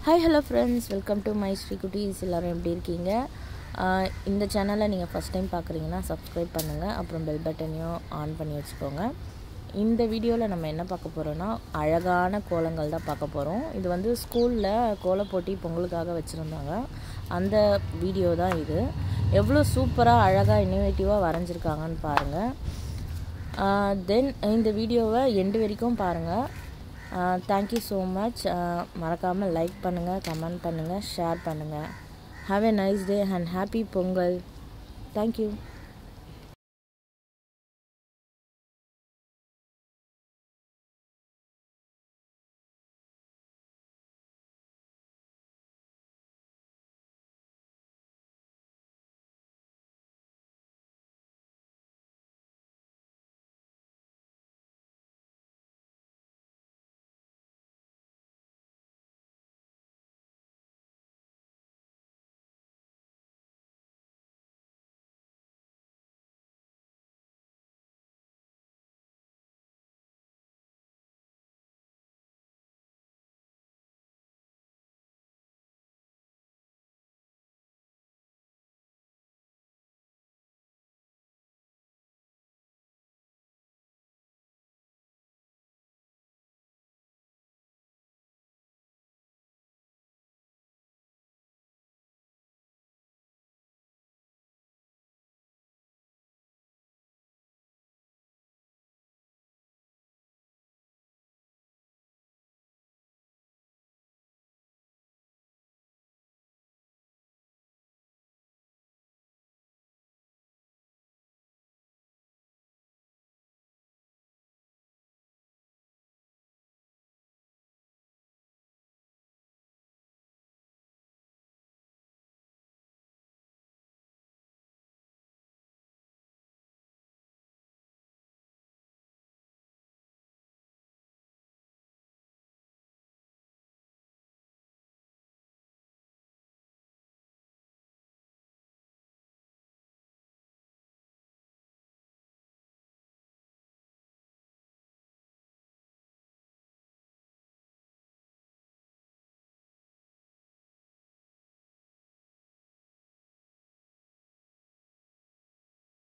hi hello friends welcome to my Sri Kutties எல்லோரும் எப்படி இருக்கீங்க ஆஹ் இந்த சேனலை நீங்கள் ஃபஸ்ட் டைம் பார்க்குறீங்கன்னா சப்ஸ்கிரைப் பண்ணுங்கள் அப்புறம் பெல் பட்டனையும் ஆன் பண்ணி வச்சுக்கோங்க இந்த வீடியோவில் நம்ம என்ன பார்க்க போகிறோன்னா அழகான கோலங்கள் தான் பார்க்க போகிறோம் இது வந்து ஸ்கூலில் கோலப் போட்டி பொங்கலுக்காக வச்சுருந்தாங்க அந்த வீடியோ தான் இது எவ்வளோ சூப்பராக அழகாக இன்னோவேட்டிவாக வரைஞ்சிருக்காங்கன்னு பாருங்கள் தென் இந்த வீடியோவை எண்டு வரைக்கும் பாருங்கள் தேங்க்யூ ஸோ மச் மறக்காமல் லைக் பண்ணுங்கள் கமெண்ட் பண்ணுங்கள் ஷேர் பண்ணுங்கள் have a nice day and happy Pongal thank you